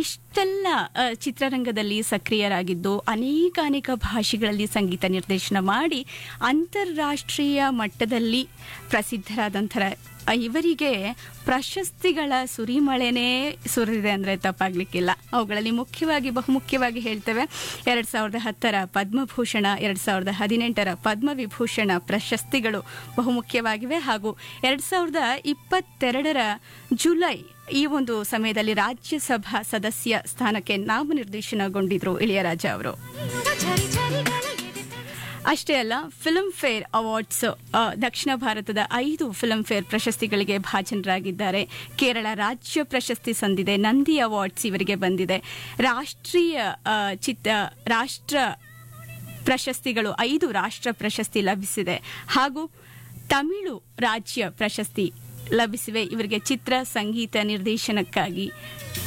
ಇಷ್ಟೆಲ್ಲ ಆ, ಚಿತ್ರರಂಗದಲ್ಲಿ ಸಕ್ರಿಯರಾಗಿದ್ದು ಅನೇಕ ಅನೇಕ ಭಾಷೆಗಳಲ್ಲಿ ಸಂಗೀತ ನಿರ್ದೇಶನ ಮಾಡಿ ಅಂತಾರಾಷ್ಟ್ರೀಯ ಮಟ್ಟದಲ್ಲಿ ಪ್ರಸಿದ್ಧರಾದಂಥರ ಆ, ಇವರಿಗೆ ಪ್ರಶಸ್ತಿಗಳ ಸುರಿಮಳೆನೇ ಸುರಿದಿದೆ ಅಂದರೆ ತಪ್ಪಾಗ್ಲಿಕ್ಕಿಲ್ಲ ಅವುಗಳಲ್ಲಿ ಮುಖ್ಯವಾಗಿ ಬಹುಮುಖ್ಯವಾಗಿ ಹೇಳ್ತೇವೆ ಎರಡು ಸಾವಿರದ ಹತ್ತರ ಪದ್ಮಭೂಷಣ ಎರಡು ಸಾವಿರದ ಹದಿನೆಂಟರ ಪದ್ಮವಿಭೂಷಣ ಪ್ರಶಸ್ತಿಗಳು ಬಹುಮುಖ್ಯವಾಗಿವೆ ಹಾಗೂ ಎರಡು ಸಾವಿರದ ಇಪ್ಪತ್ತೆರಡರ ಜುಲೈ ಈ ಒಂದು ಸಮಯದಲ್ಲಿ ರಾಜ್ಯಸಭಾ ಸದಸ್ಯ ಸ್ಥಾನಕ್ಕೆ ನಾಮನಿರ್ದೇಶನಗೊಂಡಿದ್ರು ಇಳಿಯರಾಜ ಅವರು ಅಷ್ಟೇ ಅಲ್ಲ ಫಿಲ್ಮ್ ಫೇರ್ ಅವಾರ್ಡ್ಸ್ ಆ, ದಕ್ಷಿಣ ಭಾರತದ ಐದು ಫಿಲ್ಮ್ ಫೇರ್ ಪ್ರಶಸ್ತಿಗಳಿಗೆ ಭಾಜನರಾಗಿದ್ದಾರೆ ಕೇರಳ ರಾಜ್ಯ ಪ್ರಶಸ್ತಿ ಸಂದಿದೆ ನಂದಿ ಅವಾರ್ಡ್ಸ್ ಇವರಿಗೆ ಬಂದಿದೆ ರಾಷ್ಟ್ರೀಯ ಆ, ಚಿತ್ತ ರಾಷ್ಟ್ರ ಪ್ರಶಸ್ತಿಗಳು ಐದು ರಾಷ್ಟ್ರ ಪ್ರಶಸ್ತಿ ಲಭಿಸಿದೆ ಹಾಗೂ ತಮಿಳು ರಾಜ್ಯ ಪ್ರಶಸ್ತಿ ಲಭಿಸಿವೆ ಇವರಿಗೆ ಚಿತ್ರ ಸಂಗೀತ ನಿರ್ದೇಶನಕ್ಕಾಗಿ